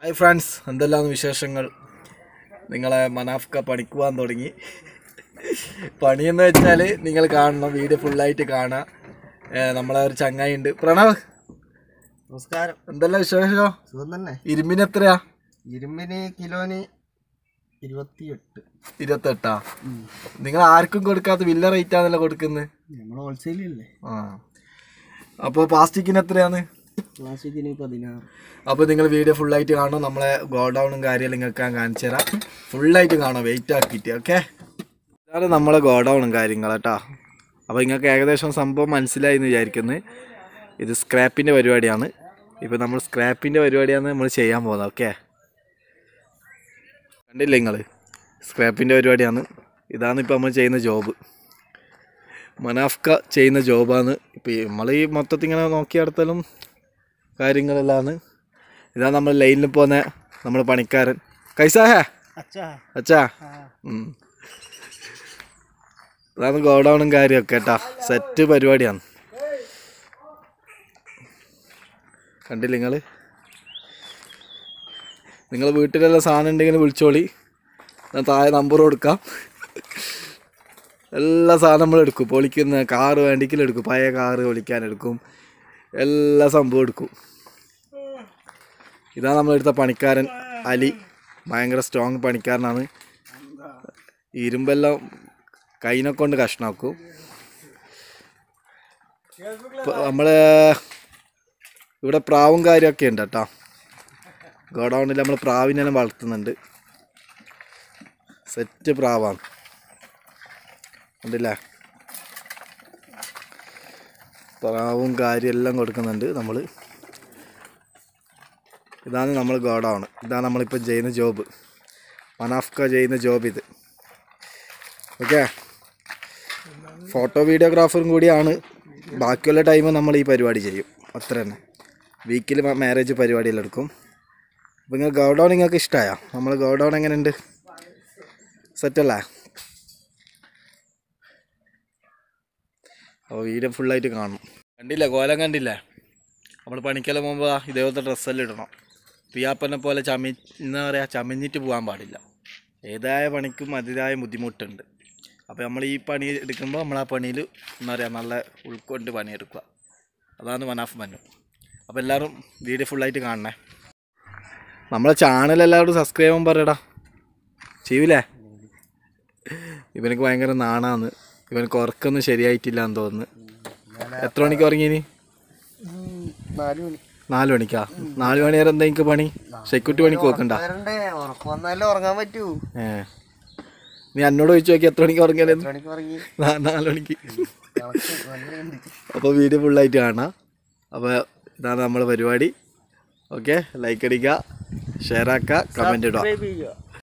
Hi friends എന്തെല്ലാം വിശേഷങ്ങൾ നിങ്ങളെ മനാഫ്ക പണിക്ക് പോകാൻ തുടങ്ങി പണിയെന്ന് വെച്ചാൽ നിങ്ങൾ കാണണം വീഡിയോ ഫുള്ളായിട്ട് കാണാം ഏ, നമ്മളെ ഒരു ചങ്ങായി ഉണ്ട് പ്രണവ് നമസ്കാരം എന്തെല്ലാം വിശേഷം സുഖം തന്നെ ഇരുമ്പിന് എത്രയാ ഇരുമ്പിന് കിലോന് ഇരുപത്തിയെട്ട് ഇരുപത്തെട്ടാ നിങ്ങൾ ആർക്കും കൊടുക്കാത്ത വില്ല റേറ്റ് ആണല്ലോ കൊടുക്കുന്നത് നമ്മൾ ഹോൾസെയിലല്ലേ ആ അപ്പോൾ പ്ലാസ്റ്റിക്കിന് എത്രയാണ് പ്ലാസ്റ്റിക്കിന് പതിനാറ് അപ്പോൾ നിങ്ങൾ വീഡിയോ ഫുള്ളായിട്ട് കാണും നമ്മളെ ഗോഡൗണും കാര്യമെല്ലാം നിങ്ങൾക്ക് ഞാൻ കാണിച്ചു തരാം ഫുള്ളായിട്ട് കാണാം വെയിറ്റ് ആക്കിയിട്ട് ഓക്കെ ഇതാണ് നമ്മളെ ഗോഡൗണും കാര്യങ്ങളാട്ടോ അപ്പോൾ നിങ്ങൾക്ക് ഏകദേശം സംഭവം മനസ്സിലായി എന്ന് വിചാരിക്കുന്നത് ഇത് സ്ക്രാപ്പിൻ്റെ പരിപാടിയാണ് ഇപ്പോൾ നമ്മൾ സ്ക്രാപ്പിൻ്റെ പരിപാടിയാണ് നമ്മൾ ചെയ്യാൻ പോകുന്നത് ഓക്കെ കണ്ടില്ലേ നിങ്ങൾ സ്ക്രാപ്പിൻ്റെ പരിപാടിയാണ് ഇതാണ് ഇപ്പോൾ നമ്മൾ ചെയ്യുന്ന ജോബ് മനാഫ്ക ചെയ്യുന്ന ജോബാണ് ഇപ്പോൾ നമ്മൾ ഈ മൊത്തത്തിൽ ഇങ്ങനെ നോക്കിയെടുത്താലും കാര്യങ്ങളെല്ലാം ഇതാ നമ്മൾ ലൈനിൽ പോകുന്ന നമ്മൾ പണിക്കാരൻ കൈസാഹേ അച്ഛാ അച്ഛാ ഉം. ഇതാണ് ഗോഡൗണും കാര്യമൊക്കെ കേട്ടാ സെറ്റ് പരിപാടിയാണ് കണ്ടില്ല നിങ്ങൾ നിങ്ങൾ വീട്ടിലെല്ലാം സാധനം ഉണ്ടെങ്കിൽ വിളിച്ചോളി ഞാൻ താഴെ നമ്പർ കൊടുക്കാം എല്ലാ സാധനം നമ്മൾ എടുക്കും പൊളിക്കുന്ന കാറ് വേണ്ടിക്കലും എടുക്കും പഴയ കാറ് പൊളിക്കാൻ എടുക്കും എല്ലാ സംഭവം എടുക്കും ഇതാണ് നമ്മളെടുത്ത പണിക്കാരൻ അലി ഭയങ്കര സ്ട്രോങ് പണിക്കാരനാണ് ഇരുമ്പെല്ലാം കൈനെ കൊണ്ട് കഷ്ണാക്കും നമ്മൾ ഇവിടെ പ്രാവും കാര്യമൊക്കെ ഉണ്ട് കേട്ടോ ഗോഡൗണിൽ നമ്മൾ പ്രാവിനെല്ലാം വളർത്തുന്നുണ്ട് സെറ്റ് പ്രാവാണ് ഉണ്ടല്ലേ പ്രാവും കാര്യം എല്ലാം കൊടുക്കുന്നുണ്ട് നമ്മൾ ഇതാണ് നമ്മൾ ഗോഡൗൺ ഇതാണ് നമ്മളിപ്പോൾ ചെയ്യുന്ന ജോബ് മനാഫ്ക ചെയ്യുന്ന ജോബ് ഇത് ഓക്കെ ഫോട്ടോ വീഡിയോഗ്രാഫറും കൂടിയാണ് ബാക്കിയുള്ള ടൈം നമ്മൾ ഈ പരിപാടി ചെയ്യും അത്ര തന്നെ വീക്കിൽ മാരേജ് പരിപാടിയെല്ലാം എടുക്കും അപ്പോൾ നിങ്ങൾ ഗോഡൗൺ നിങ്ങൾക്ക് ഇഷ്ടമായോ നമ്മൾ ഗോഡൗൺ എങ്ങനെയുണ്ട് സെറ്റല്ലേ അപ്പോൾ വീഡിയോ ഫുള്ളായിട്ട് കാണും കണ്ടില്ല കോലം കണ്ടില്ലേ നമ്മൾ പണിക്കെല്ലാം പോകുമ്പോൾ ഇതേപോലത്തെ ഡ്രസ്സെല്ലാം ഇടണം പിയാപ്പനെ പോലെ ചമി എന്താ പറയുക ചമഞ്ഞിട്ട് പോകാൻ പാടില്ല ഏതായ പണിക്കും അതിൻ്റെതായ ബുദ്ധിമുട്ടുണ്ട് അപ്പോൾ നമ്മൾ ഈ പണി എടുക്കുമ്പോൾ നമ്മൾ ആ പണിയിൽ എന്താ പറയുക നല്ല ഉൾക്കൊണ്ട് പണിയെടുക്കുക അതാണ് മനാഫ് മനു അപ്പോൾ എല്ലാവരും വീഡിയോ ഫുള്ളായിട്ട് കാണണേ നമ്മളെ ചാനൽ എല്ലാവരും സബ്സ്ക്രൈബ് ചെയ്യാൻ പറയടാ ചെയ്യൂലേ ഇവനക്ക് ഭയങ്കര നാണാന്ന് ഇവനക്ക് ഉറക്കൊന്നും ശരിയായിട്ടില്ല എന്ന് തോന്നുന്നു എത്ര മണിക്ക് ഉറങ്ങിയിനി നാല് മണി നാല് മണിക്കാ നാല് മണി വരെ എന്താ എനിക്ക് പണി സെക്യൂരിറ്റി പണിക്ക് നോക്കണ്ട വരണ്ടേ ഉറപ്പ് വന്നാലേ ഉറങ്ങാൻ പറ്റൂ ഏ നീ എന്നോട് ചോദിച്ചു നോക്കി എത്ര മണിക്ക് ഉറങ്ങിയാലും എത്ര മണിക്ക് ഉറങ്ങി നാല് മണിക്ക് കണക്ക് നല്ലതുണ്ട്. അപ്പോൾ വീഡിയോ ഫുള്ളായിട്ട് കാണാം അപ്പോൾ ഇതാണ് നമ്മുടെ പരിപാടി ഓക്കെ ലൈക്ക് അടിക്കുക ഷെയർ ആക്കുക കമൻറ്റ് ഇടുക Subscribe ചെയ്യുക